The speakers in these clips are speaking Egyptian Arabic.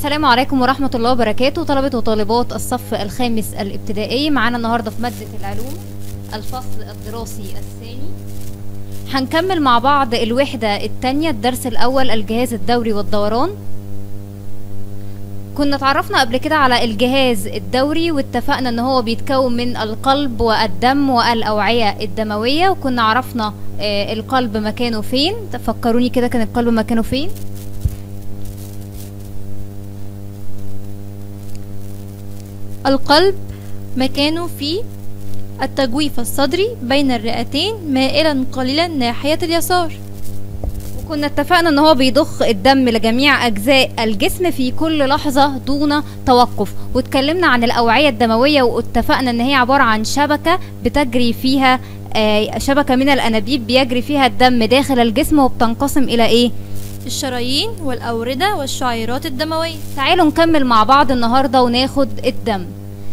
السلام عليكم ورحمة الله وبركاته طلبة وطالبات الصف الخامس الابتدائي معانا النهاردة في مادة العلوم الفصل الدراسي الثاني هنكمل مع بعض الوحدة التانية الدرس الأول الجهاز الدوري والدوران كنا اتعرفنا قبل كده على الجهاز الدوري واتفقنا ان هو بيتكون من القلب والدم والأوعية الدموية وكنا عرفنا آه، القلب مكانه فين تفكروني كده كان القلب مكانه فين القلب مكانه في التجويف الصدري بين الرئتين مائلا قليلا ناحية اليسار وكنا اتفقنا ان هو بيضخ الدم لجميع اجزاء الجسم في كل لحظة دون توقف واتكلمنا عن الاوعية الدموية واتفقنا ان هي عبارة عن شبكة بتجري فيها آه، شبكة من الانابيب بيجري فيها الدم داخل الجسم وبتنقسم الى ايه الشرايين والأوردة والشعيرات الدموية تعالوا نكمل مع بعض النهارده وناخد الدم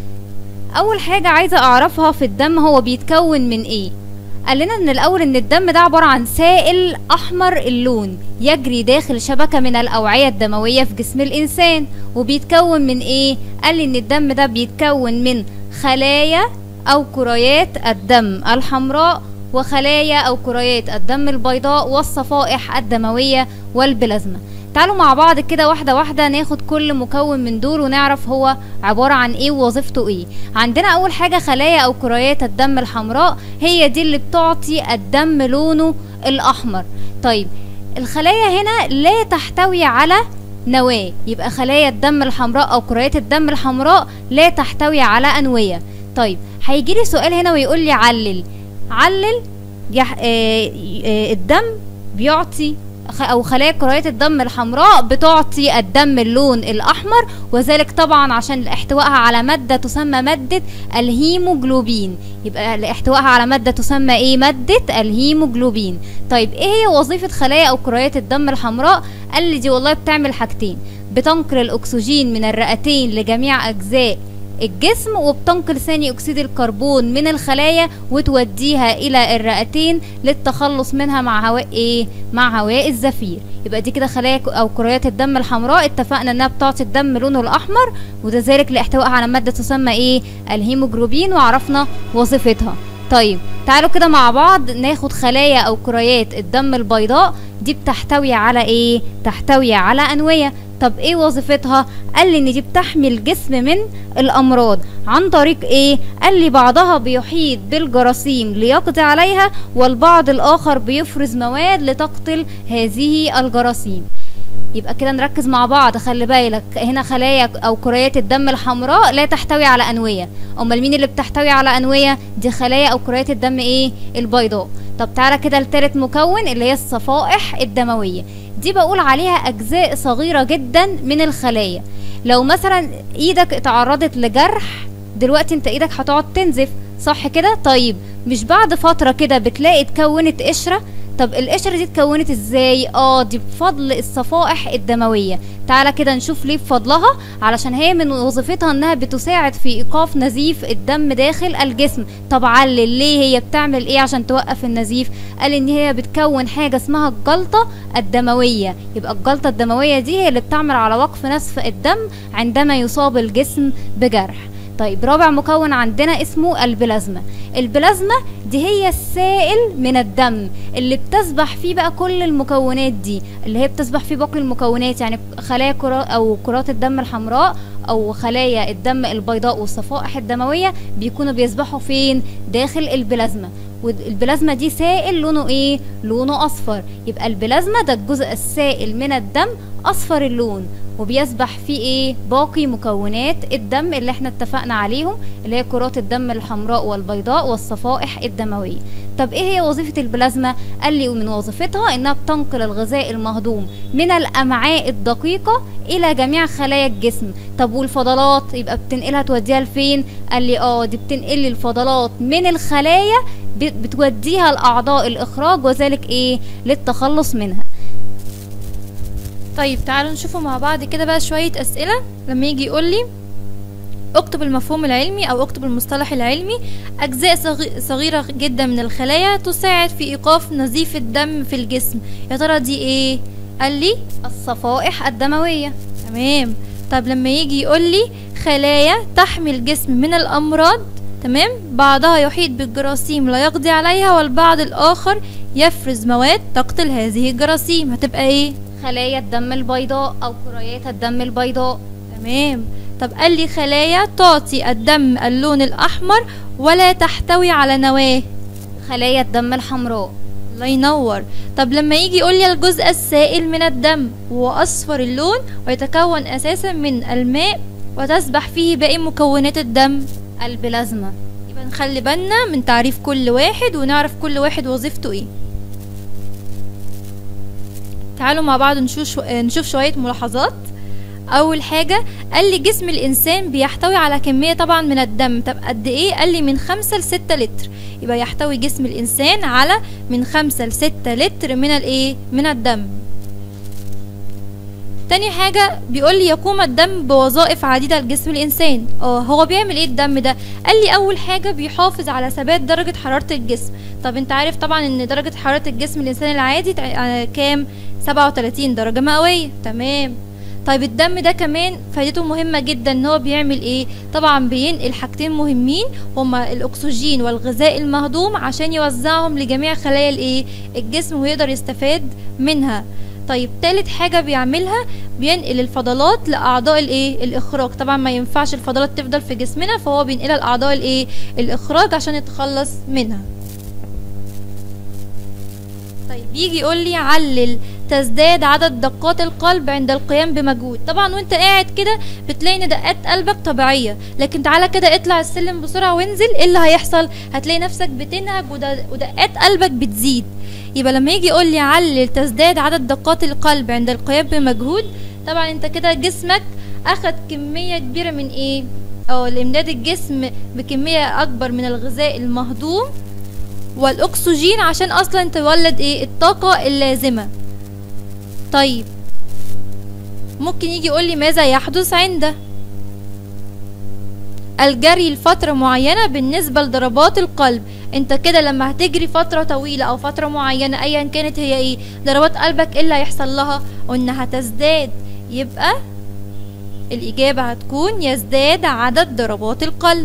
اول حاجه عايزه اعرفها في الدم هو بيتكون من ايه قال لنا ان الاول ان الدم ده عباره عن سائل احمر اللون يجري داخل شبكه من الاوعيه الدمويه في جسم الانسان وبيتكون من ايه قال لي ان الدم ده بيتكون من خلايا او كريات الدم الحمراء وخلايا او كريات الدم البيضاء والصفائح الدمويه والبلازما تعالوا مع بعض كده واحدة واحدة ناخد كل مكون من دول ونعرف هو عبارة عن ايه ووظيفته ايه عندنا اول حاجة خلايا او كريات الدم الحمراء هي دي اللي بتعطي الدم لونه الاحمر طيب الخلايا هنا لا تحتوي على نواة يبقى خلايا الدم الحمراء او كريات الدم الحمراء لا تحتوي على انوية طيب هيجيلي سؤال هنا ويقول لي علل علل يح... آه... آه... الدم بيعطي خ- او خلايا كريات الدم الحمراء بتعطي الدم اللون الاحمر وذلك طبعا عشان احتوائها على ماده تسمى ماده الهيموجلوبين يبقى احتوائها على ماده تسمى ايه ماده الهيموجلوبين طيب ايه هي وظيفه خلايا او كريات الدم الحمراء قال لي دي والله بتعمل حاجتين بتنقل الاكسجين من الرئتين لجميع اجزاء الجسم وبتنقل ثاني اكسيد الكربون من الخلايا وتوديها الى الرئتين للتخلص منها مع هواء ايه مع هواء الزفير يبقى دي كده خلايا ك- او كريات الدم الحمراء اتفقنا انها بتعطي الدم لونه الاحمر وده ذلك لاحتوائها على ماده تسمى ايه الهيموجلوبين وعرفنا وظيفتها طيب تعالوا كده مع بعض ناخد خلايا او كريات الدم البيضاء دي بتحتوي على ايه تحتوي على انويه طب ايه وظيفتها قال لي ان دي بتحمي الجسم من الامراض عن طريق ايه قال لي بعضها بيحيط بالجراثيم ليقضي عليها والبعض الاخر بيفرز مواد لتقتل هذه الجراثيم يبقى كده نركز مع بعض خلي بالك هنا خلايا او كريات الدم الحمراء لا تحتوي على انويه امال مين اللي بتحتوي على انويه دي خلايا او كريات الدم ايه البيضاء طب تعالى كده لتالت مكون اللي هي الصفائح الدمويه دي بقول عليها اجزاء صغيره جدا من الخلايا لو مثلا ايدك اتعرضت لجرح دلوقتي انت ايدك هتقعد تنزف صح كده طيب مش بعد فتره كده بتلاقي اتكونت قشره طب القشرة دي اتكونت ازاي؟ اه دي بفضل الصفائح الدموية تعالى كده نشوف ليه بفضلها علشان هي من وظيفتها انها بتساعد في ايقاف نزيف الدم داخل الجسم طب علل ليه هي بتعمل ايه عشان توقف النزيف قال ان هي بتكون حاجة اسمها الجلطة الدموية يبقى الجلطة الدموية دي هي اللي بتعمل على وقف نزف الدم عندما يصاب الجسم بجرح طيب رابع مكون عندنا اسمه البلازما البلازما دي هي السائل من الدم اللي بتسبح فيه بقى كل المكونات دي اللي هي بتسبح فيه باقي المكونات يعني خلايا كرة او كرات الدم الحمراء او خلايا الدم البيضاء والصفائح الدمويه بيكونوا بيسبحوا فين داخل البلازما والبلازما دي سائل لونه ايه لونه اصفر يبقى البلازما ده الجزء السائل من الدم اصفر اللون وبيسبح فيه ايه باقي مكونات الدم اللي احنا اتفقنا عليهم اللي هي كرات الدم الحمراء والبيضاء والصفائح الدمويه طب ايه هي وظيفه البلازما قال لي من وظيفتها انها بتنقل الغذاء المهضوم من الامعاء الدقيقه الى جميع خلايا الجسم طب والفضلات يبقى بتنقلها توديها لفين قال لي اه دي بتنقل لي الفضلات من الخلايا ب- بتوديها لاعضاء الاخراج وذلك ايه للتخلص منها طيب تعالوا نشوفوا مع بعض كده بقى شوية أسئلة لما يجي يقول لي اكتب المفهوم العلمي او اكتب المصطلح العلمي اجزاء صغي- صغيرة جدا من الخلايا تساعد في ايقاف نزيف الدم في الجسم يا ترى دي ايه قال لي الصفائح الدمويه تمام طب لما يجي يقول لي خلايا تحمي الجسم من الامراض تمام بعضها يحيط بالجراثيم لا يقضي عليها والبعض الاخر يفرز مواد تقتل هذه الجراثيم هتبقى ايه خلايا الدم البيضاء او كريات الدم البيضاء تمام طب قال لي خلايا تعطي الدم اللون الاحمر ولا تحتوي على نواه خلايا الدم الحمراء الله ينور طب لما يجي يقول لي الجزء السائل من الدم وهو اصفر اللون ويتكون اساسا من الماء وتسبح فيه باقي مكونات الدم البلازما يبقى نخلي بالنا من تعريف كل واحد ونعرف كل واحد وظيفته ايه تعالوا مع بعض نشوف شو... نشوف شوية ملاحظات اول حاجة قال لي جسم الانسان بيحتوي على كمية طبعا من الدم طب قد ايه قال لي من خمسة لستة لتر يبقى يحتوي جسم الانسان على من خمسة لستة لتر من الايه من الدم تاني حاجة بيقول لي يقوم الدم بوظائف عديدة لجسم الإنسان اه هو بيعمل ايه الدم ده قال لي أول حاجة بيحافظ على ثبات درجة حرارة الجسم طب انت عارف طبعا ان درجة حرارة الجسم الإنسان العادي تع- كام 37 درجة مئوية تمام طيب الدم ده كمان فايدته مهمة جدا ان هو بيعمل ايه طبعا بينقل حاجتين مهمين هما الاكسجين والغذاء المهضوم عشان يوزعهم لجميع خلايا الايه الجسم ويقدر يستفاد منها طيب تالت حاجة بيعملها بينقل الفضلات لأعضاء الايه الإخراج طبعا ما ينفعش الفضلات تفضل في جسمنا فهو بينقلها لأعضاء الايه الإخراج عشان يتخلص منها طيب يجي يقول لي علل تزداد عدد دقات القلب عند القيام بمجهود طبعا وانت قاعد كده بتلاقي ان دقات قلبك طبيعيه لكن تعالى كده اطلع السلم بسرعه وانزل ايه اللي هيحصل هتلاقي نفسك بتنهج وده- ودقات قلبك بتزيد يبقى لما يجي يقول لي علل تزداد عدد دقات القلب عند القيام بمجهود طبعا انت كده جسمك اخد كميه كبيره من ايه اه لامداد الجسم بكميه اكبر من الغذاء المهضوم والاكسجين عشان اصلا تولد ايه الطاقه اللازمه طيب ممكن يجي يقول لي ماذا يحدث عند الجري لفترة معينة بالنسبة لضربات القلب انت كده لما هتجري فترة طويلة او فترة معينة ايا كانت هي ايه ضربات قلبك ايه اللي هيحصل لها قلنا هتزداد يبقى الاجابة هتكون يزداد عدد ضربات القلب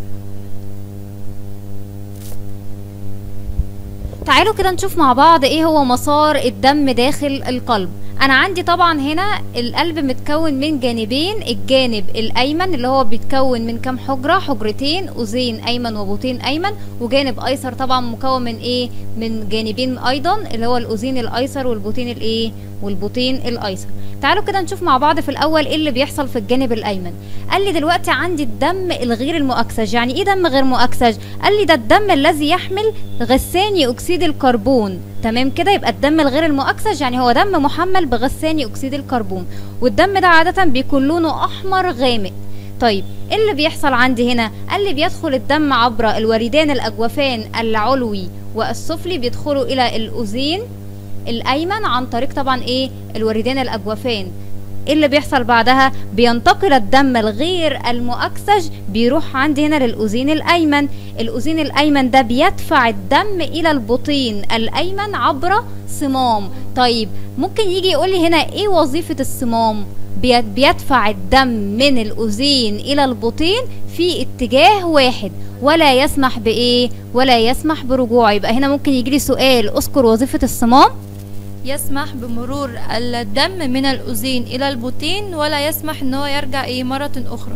تعالوا كده نشوف مع بعض ايه هو مسار الدم داخل القلب انا عندي طبعا هنا القلب متكون من جانبين الجانب الايمن اللي هو بيتكون من كام حجره حجرتين اذين ايمن وبطين ايمن وجانب ايسر طبعا مكون من ايه من جانبين ايضا اللي هو الاذين الايسر والبطين الايه والبطين الايسر تعالوا كده نشوف مع بعض في الاول ايه اللي بيحصل في الجانب الايمن قال لي دلوقتي عندي الدم الغير المؤكسج يعني ايه دم غير مؤكسج قال لي ده الدم الذي يحمل غثاني اكسيد الكربون تمام كده يبقى الدم الغير المؤكسج يعني هو دم محمل بغثاني اكسيد الكربون والدم ده عاده بيكون لونه احمر غامق طيب ايه اللي بيحصل عندي هنا قال لي بيدخل الدم عبر الوردان الاجوفان العلوي والسفلي بيدخلوا الى الاذين الايمن عن طريق طبعا ايه الوردان الاجوفان ايه اللي بيحصل بعدها بينتقل الدم الغير المؤكسج بيروح عندي هنا للاذين الايمن الاذين الايمن ده بيدفع الدم الى البطين الايمن عبر صمام طيب ممكن يجي يقول لي هنا ايه وظيفه الصمام بي- بيدفع الدم من الاذين الى البطين في اتجاه واحد ولا يسمح بايه ولا يسمح برجوع يبقى هنا ممكن يجي لي سؤال اذكر وظيفه الصمام يسمح بمرور الدم من الأذين إلى البطين ولا يسمح ان هو يرجع ايه مرة أخرى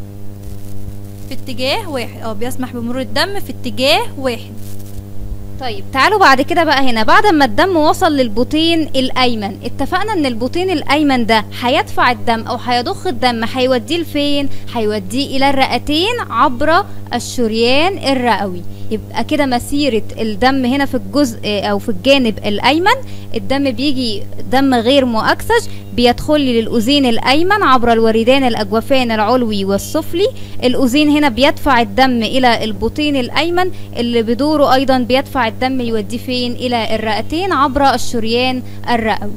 في اتجاه واحد اه بيسمح بمرور الدم في اتجاه واحد طيب تعالوا بعد كده بقى هنا بعد ما الدم وصل للبطين الايمن اتفقنا ان البطين الايمن ده هيدفع الدم او هيضخ الدم هيوديه لفين هيوديه الى الرئتين عبر الشريان الرئوي يبقى كده مسيرة الدم هنا في الجزء او في الجانب الايمن الدم بيجي دم غير مؤكسج بيدخل لي للاذين الايمن عبر الوردان الاجوفان العلوي والسفلي الاذين هنا بيدفع الدم الى البطين الايمن اللي بدوره ايضا بيدفع الدم يوديه فين الى الرئتين عبر الشريان الرئوي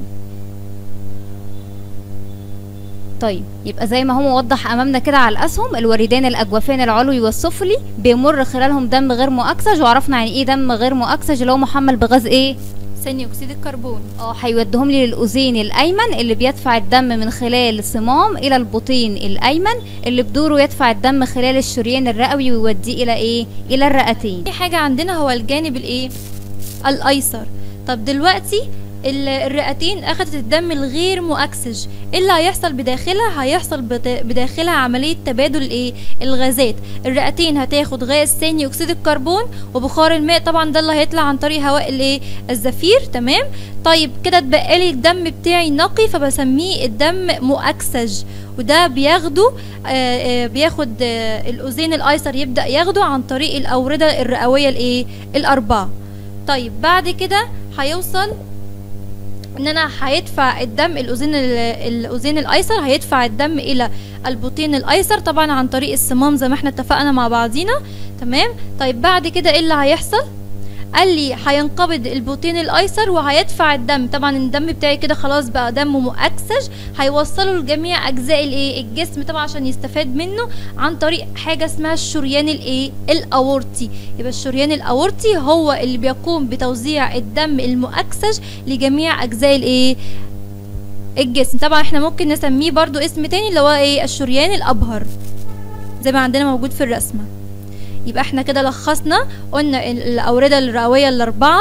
طيب يبقى زي ما هو وضح امامنا كده على الاسهم الوردان الاجوفان العلوي والسفلي بيمر خلالهم دم غير مؤكسج وعرفنا يعني ايه دم غير مؤكسج اللي هو محمل بغاز ايه ثاني اكسيد الكربون اه هيوديهم لي للاذين الايمن اللي بيدفع الدم من خلال الصمام الى البطين الايمن اللي بدوره يدفع الدم خلال الشريان الرئوي ويوديه الى ايه الى الرئتين في حاجة عندنا هو الجانب الايه الايسر طب دلوقتي ال- الرئتين اخدت الدم الغير مؤكسج ايه اللي هيحصل بداخلها هيحصل بد- بداخلها عملية تبادل ايه الغازات الرئتين هتاخد غاز ثاني اكسيد الكربون وبخار الماء طبعا ده اللي هيطلع عن طريق هواء الايه الزفير تمام طيب كده اتبقى لي الدم بتاعي نقي فبسميه الدم مؤكسج وده بياخده آه، آه، بياخد آه، الاذين الايسر يبدا ياخده عن طريق الاورده الرئويه الايه الاربعه طيب بعد كده هيوصل ان انا هيدفع الدم الاذين ال- الاذين الايسر هيدفع الدم الى البطين الايسر طبعا عن طريق الصمام زي ما احنا اتفقنا مع بعضينا تمام طيب بعد كده ايه اللي هيحصل قال لي هينقبض البطين الايسر وهيدفع الدم طبعا الدم بتاعي كده خلاص بقى دم مؤكسج هيوصله لجميع اجزاء الايه الجسم طبعا عشان يستفاد منه عن طريق حاجه اسمها الشريان الايه الاورطي يبقى الشريان الاورطي هو اللي بيقوم بتوزيع الدم المؤكسج لجميع اجزاء الايه الجسم طبعا احنا ممكن نسميه برضو اسم تاني اللي هو ايه الشريان الابهر زي ما عندنا موجود في الرسمه يبقى احنا كده لخصنا قلنا ال- الأوردة الرئوية الأربعة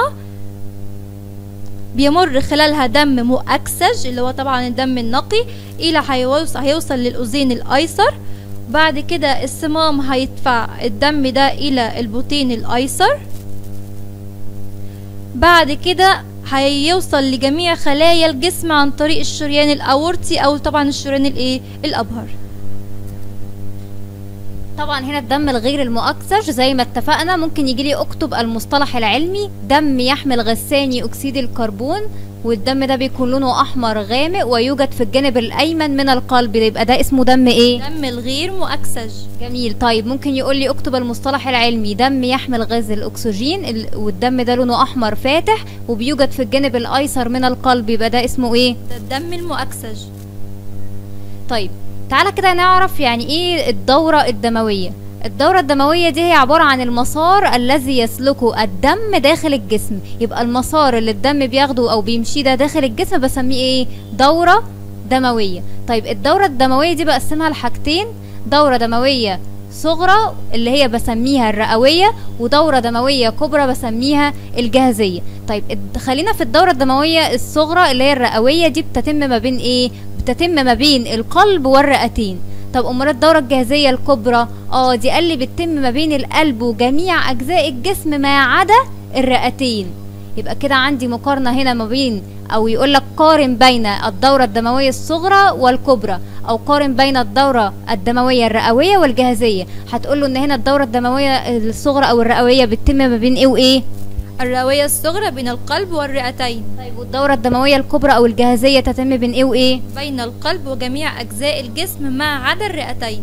بيمر خلالها دم مؤكسج اللي هو طبعا الدم النقي إلى هيوصل, هيوصل للأذين الأيسر بعد كده الصمام هيدفع الدم ده إلى البطين الأيسر بعد كده هيوصل لجميع خلايا الجسم عن طريق الشريان الأورطي أو طبعا الشريان الإيه الأبهر طبعا هنا الدم الغير المؤكسج زي ما اتفقنا ممكن يجي لي اكتب المصطلح العلمي دم يحمل غاز ثاني اكسيد الكربون والدم ده بيكون لونه احمر غامق ويوجد في الجانب الايمن من القلب يبقى ده اسمه دم ايه دم الغير مؤكسج جميل طيب ممكن يقول لي اكتب المصطلح العلمي دم يحمل غاز الاكسجين ال- والدم ده لونه احمر فاتح وبيوجد في الجانب الايسر من القلب يبقى ده اسمه ايه ده الدم المؤكسج طيب تعالى كده نعرف يعني ايه الدورة الدموية الدورة الدموية دي هي عبارة عن المسار الذي يسلكه الدم داخل الجسم يبقى المسار اللي الدم بياخده او بيمشي ده داخل الجسم بسميه ايه دورة دموية طيب الدورة الدموية دي بقسمها لحاجتين دورة دموية صغرى اللي هي بسميها الرئوية ودورة دموية كبرى بسميها الجهازية طيب الد- خلينا في الدورة الدموية الصغرى اللي هي الرئوية دي بتتم ما بين ايه بتتم ما بين القلب والرئتين طب امال الدورة الجهازية الكبرى اه دي قال لي بتتم ما بين القلب وجميع اجزاء الجسم ما عدا الرئتين يبقى كده عندي مقارنة هنا ما بين او يقول لك قارن بين الدورة الدموية الصغرى والكبرى او قارن بين الدورة الدموية الرئوية والجهازية هتقول له ان هنا الدورة الدموية الصغرى او الرئوية بتتم ما بين ايه وايه الرئوية الصغرى بين القلب والرئتين طيب والدورة الدموية الكبرى او الجهازية تتم بين ايه وايه بين القلب وجميع أجزاء الجسم ما عدا الرئتين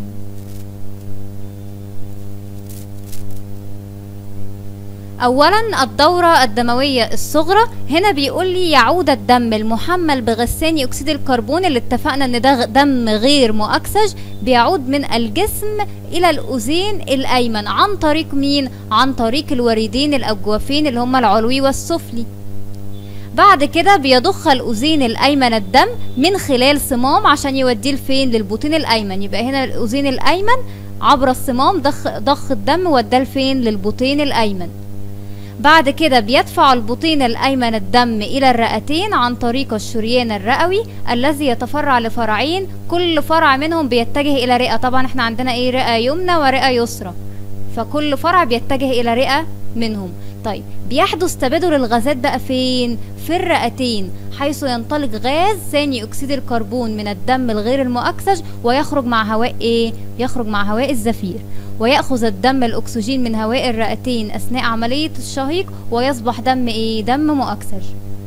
اولا الدورة الدموية الصغرى هنا بيقول لي يعود الدم المحمل بغاز ثاني اكسيد الكربون اللي اتفقنا ان ده غ- دم غير مؤكسج بيعود من الجسم الى الاذين الايمن عن طريق مين عن طريق الوريدين الاجوفين اللي هما العلوي والسفلي بعد كده بيضخ الاذين الايمن الدم من خلال صمام عشان يوديه لفين للبطين الايمن يبقى هنا الاذين الايمن عبر الصمام ضخ ضخ الدم وداه لفين للبطين الايمن بعد كده بيدفع البطين الأيمن الدم إلى الرئتين عن طريق الشريان الرئوي الذي يتفرع لفرعين كل فرع منهم بيتجه إلى رئة طبعا احنا عندنا ايه رئة يمنى ورئة يسرى فكل فرع بيتجه إلى رئة منهم طيب بيحدث تبادل الغازات بقى فين في الرئتين حيث ينطلق غاز ثاني اكسيد الكربون من الدم الغير المؤكسج ويخرج مع هواء ايه يخرج مع هواء الزفير ويأخذ الدم الأكسجين من هواء الرئتين أثناء عملية الشهيق ويصبح دم إيه؟ دم مؤكسج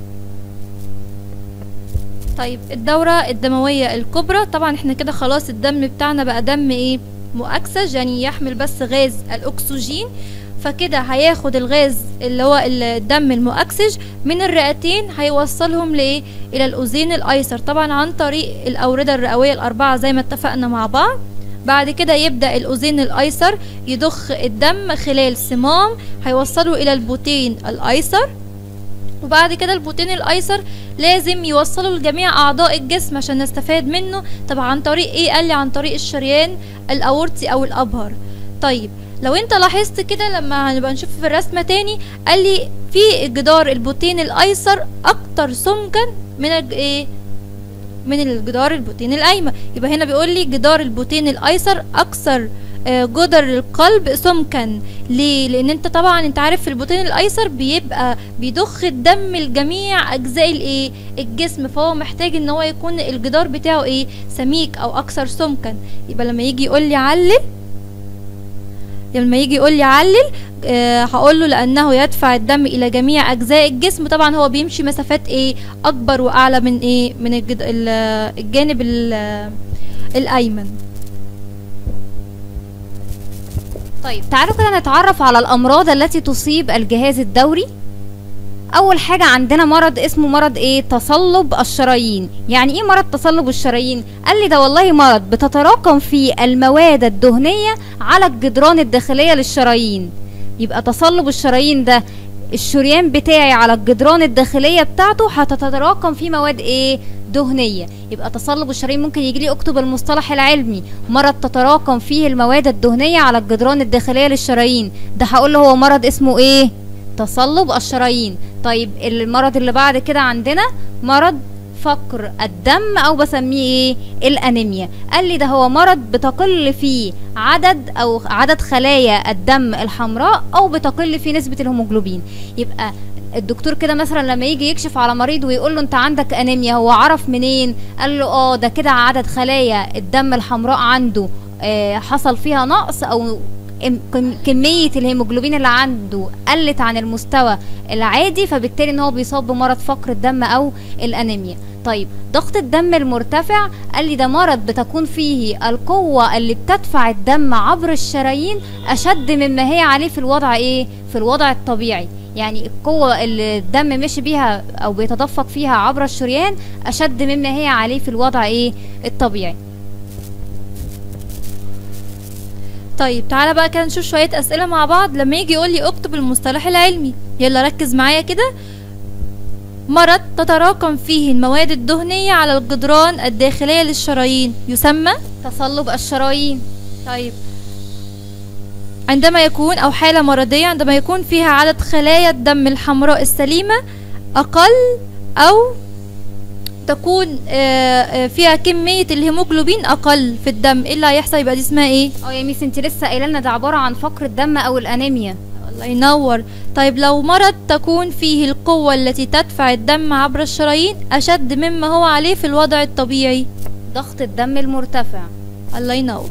طيب الدورة الدموية الكبرى طبعا احنا كده خلاص الدم بتاعنا بقى دم ايه مؤكسج يعني يحمل بس غاز الأكسجين فكده هياخد الغاز اللي هو الدم المؤكسج من الرئتين هيوصلهم لايه الى الاذين الايسر طبعا عن طريق الاورده الرئويه الاربعه زي ما اتفقنا مع بعض بعد كده يبدا الاذين الايسر يضخ الدم خلال صمام هيوصله الى البطين الايسر وبعد كده البروتين الايسر لازم يوصله لجميع اعضاء الجسم عشان نستفاد منه طب عن طريق ايه قال لي عن طريق الشريان الاورطي او الابهر طيب لو انت لاحظت كده لما هنبقى نشوف في الرسمه تاني قال لي في جدار البروتين الايسر اكتر سمكا من الج- ايه من الجدار البروتين الايمن يبقى هنا بيقول لي جدار البروتين الايسر اكثر آه، جدر القلب سمكا ليه لان انت طبعا انت عارف في البروتين الايسر بيبقى بيضخ الدم لجميع اجزاء الايه الجسم فهو محتاج ان هو يكون الجدار بتاعه ايه سميك او اكثر سمكا يبقى لما يجي يقول لي علل لما يجي يقول لي علل آه هقول له لانه يدفع الدم الى جميع اجزاء الجسم طبعا هو بيمشي مسافات ايه اكبر واعلى من ايه من الجد... ال- الجانب ال- الايمن طيب تعالوا كده نتعرف على الامراض التي تصيب الجهاز الدوري اول حاجه عندنا مرض اسمه مرض ايه تصلب الشرايين يعني ايه مرض تصلب الشرايين قال لي ده والله مرض بتتراكم فيه المواد الدهنيه على الجدران الداخليه للشرايين يبقى تصلب الشرايين ده الشريان بتاعي على الجدران الداخليه بتاعته هتتراكم فيه مواد ايه دهنيه يبقى تصلب الشرايين ممكن يجي لي اكتب المصطلح العلمي مرض تتراكم فيه المواد الدهنيه على الجدران الداخليه للشرايين ده هقول له هو مرض اسمه ايه تصلب الشرايين طيب المرض اللي بعد كده عندنا مرض فقر الدم او بسميه ايه الانيميا قال لي ده هو مرض بتقل فيه عدد او عدد خلايا الدم الحمراء او بتقل فيه نسبه الهيموجلوبين يبقى الدكتور كده مثلا لما يجي يكشف على مريض ويقول له انت عندك انيميا هو عرف منين قال له اه ده كده عدد خلايا الدم الحمراء عنده آه حصل فيها نقص او ام- كم- كمية الهيموجلوبين اللي عنده قلت عن المستوى العادي فبالتالي ان هو بيصاب بمرض فقر الدم او الانيميا طيب ضغط الدم المرتفع قال لي ده مرض بتكون فيه القوة اللي بتدفع الدم عبر الشرايين اشد مما هي عليه في الوضع ايه في الوضع الطبيعي يعني القوة اللي الدم مشي بيها او بيتدفق فيها عبر الشريان اشد مما هي عليه في الوضع ايه الطبيعي طيب تعالى بقى كده نشوف شوية أسئلة مع بعض لما يجي يقول لي اكتب المصطلح العلمي يلا ركز معايا كده مرض تتراكم فيه المواد الدهنية على الجدران الداخلية للشرايين يسمى تصلب الشرايين طيب عندما يكون أو حالة مرضية عندما يكون فيها عدد خلايا الدم الحمراء السليمة أقل أو تكون آه، آه، فيها كمية الهيموجلوبين أقل في الدم إيه اللي هيحصل يبقى دي اسمها إيه؟ اه يا ميس انت لسه قايله لنا ده عباره عن فقر الدم او الانيميا الله ينور طيب لو مرض تكون فيه القوة التي تدفع الدم عبر الشرايين أشد مما هو عليه في الوضع الطبيعي ضغط الدم المرتفع الله ينور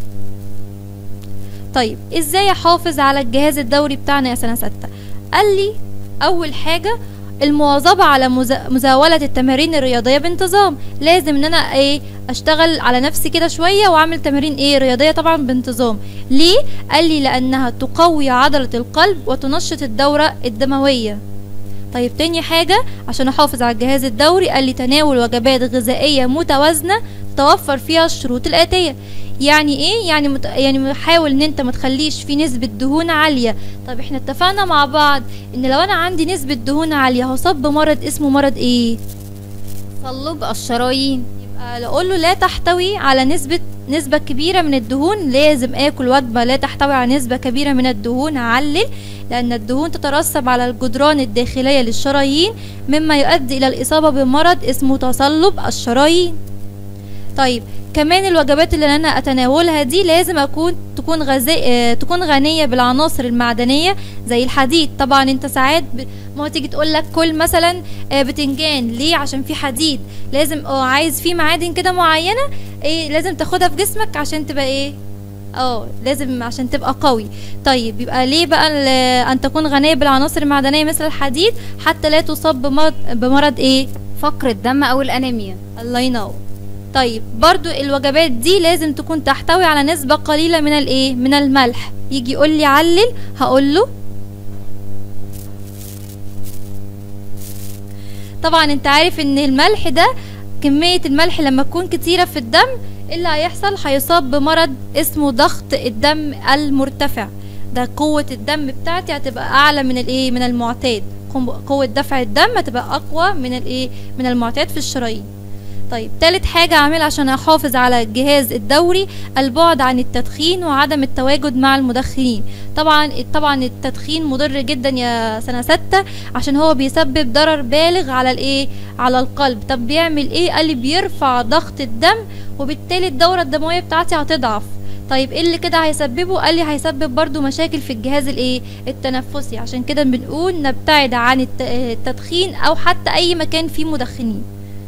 طيب ازاي احافظ على الجهاز الدوري بتاعنا يا سنة ستة قال لي اول حاجة المواظبة على مزا- مزاولة التمارين الرياضية بانتظام لازم ان انا ايه اشتغل على نفسي كده شوية واعمل تمارين ايه رياضية طبعا بانتظام ليه قال لي لانها تقوي عضلة القلب وتنشط الدورة الدموية طيب تاني حاجة عشان احافظ على الجهاز الدوري قال لي تناول وجبات غذائية متوازنة توفر فيها الشروط الآتية يعني ايه يعني مت... يعني حاول ان انت ما تخليش في نسبة دهون عالية طب احنا اتفقنا مع بعض ان لو انا عندي نسبة دهون عالية هصاب بمرض اسمه مرض ايه تصلب الشرايين يبقى اقول له لا تحتوي على نسبة نسبة كبيرة من الدهون لازم اكل وجبة لا تحتوي على نسبة كبيرة من الدهون علل لان الدهون تترسب على الجدران الداخلية للشرايين مما يؤدي الى الاصابة بمرض اسمه تصلب الشرايين طيب كمان الوجبات اللي انا اتناولها دي لازم اكون تكون غذاء آه، تكون غنيه بالعناصر المعدنيه زي الحديد طبعا انت ساعات ب... ما هو تيجي تقول لك كل مثلا آه، بتنجان ليه عشان في حديد لازم اه عايز في معادن كده معينه ايه لازم تاخدها في جسمك عشان تبقى ايه اه لازم عشان تبقى قوي طيب يبقى ليه بقى ال- ان تكون غنيه بالعناصر المعدنيه مثل الحديد حتى لا تصاب بمرض بمرض ايه فقر الدم او الانيميا الله ينور طيب برضو الوجبات دي لازم تكون تحتوي على نسبة قليلة من الايه من الملح يجي يقول لي علل هقول له طبعا انت عارف ان الملح ده كمية الملح لما تكون كتيرة في الدم إيه اللي هيحصل هيصاب بمرض اسمه ضغط الدم المرتفع ده قوة الدم بتاعتي هتبقى اعلى من الايه من المعتاد قم- قوة دفع الدم تبقى أقوى من الإيه من المعتاد في الشرايين طيب تالت حاجة أعملها عشان أحافظ على الجهاز الدوري البعد عن التدخين وعدم التواجد مع المدخنين طبعا طبعا التدخين مضر جدا يا سنة ستة عشان هو بيسبب ضرر بالغ على الايه على القلب طب بيعمل ايه قال لي بيرفع ضغط الدم وبالتالي الدورة الدموية بتاعتي هتضعف طيب ايه اللي كده هيسببه قال لي هيسبب برضو مشاكل في الجهاز الايه التنفسي عشان كده بنقول نبتعد عن الت- التدخين او حتى اي مكان فيه مدخنين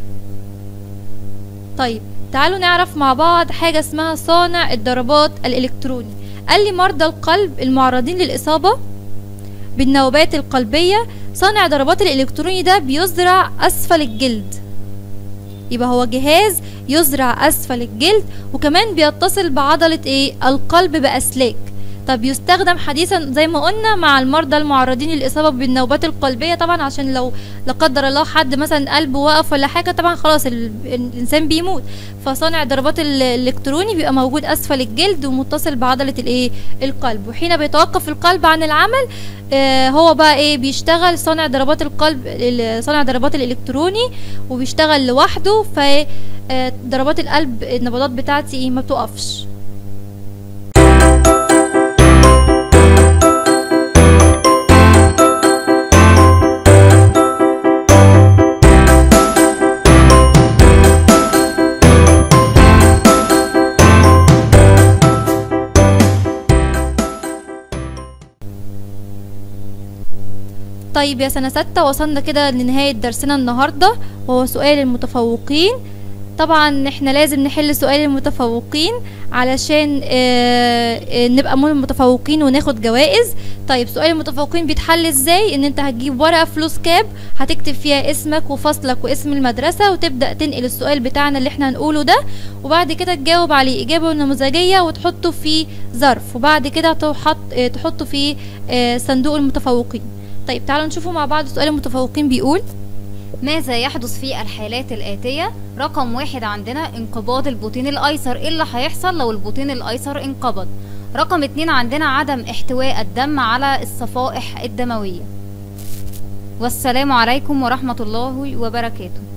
طيب تعالوا نعرف مع بعض حاجة اسمها صانع الضربات الإلكتروني قال لي مرضى القلب المعرضين للإصابة بالنوبات القلبية صانع ضربات الإلكتروني ده بيزرع أسفل الجلد يبقى هو جهاز يزرع أسفل الجلد وكمان بيتصل بعضلة إيه القلب بأسلاك طب يستخدم حديثا زي ما قلنا مع المرضى المعرضين للإصابة بالنوبات القلبية طبعا عشان لو لا قدر الله حد مثلا قلبه وقف ولا حاجة طبعا خلاص ال- الإنسان بيموت فصانع الضربات ال- الإلكتروني بيبقى موجود أسفل الجلد ومتصل بعضلة الإيه القلب وحين بيتوقف القلب عن العمل آه هو بقى إيه بيشتغل صانع ضربات القلب ال- صانع ضربات الإلكتروني وبيشتغل لوحده ف آه، ضربات القلب النبضات بتاعتي إيه ما بتقفش طيب يا سنة ستة وصلنا كده لنهاية درسنا النهاردة وهو سؤال المتفوقين طبعا احنا لازم نحل سؤال المتفوقين علشان آه، آه، نبقى من المتفوقين وناخد جوائز طيب سؤال المتفوقين بيتحل ازاي ان انت هتجيب ورقة فلوس كاب هتكتب فيها اسمك وفصلك واسم المدرسة وتبدأ تنقل السؤال بتاعنا اللي احنا هنقوله ده وبعد كده تجاوب عليه إجابة نموذجية وتحطه في ظرف وبعد كده تحط آه، تحطه في آه، صندوق المتفوقين طيب تعالوا نشوفوا مع بعض سؤال المتفوقين بيقول ماذا يحدث في الحالات الآتية؟ رقم واحد عندنا انقباض البطين الأيسر، إيه اللي هيحصل لو البطين الأيسر انقبض؟ رقم اتنين عندنا عدم احتواء الدم على الصفائح الدموية. والسلام عليكم ورحمة الله وبركاته.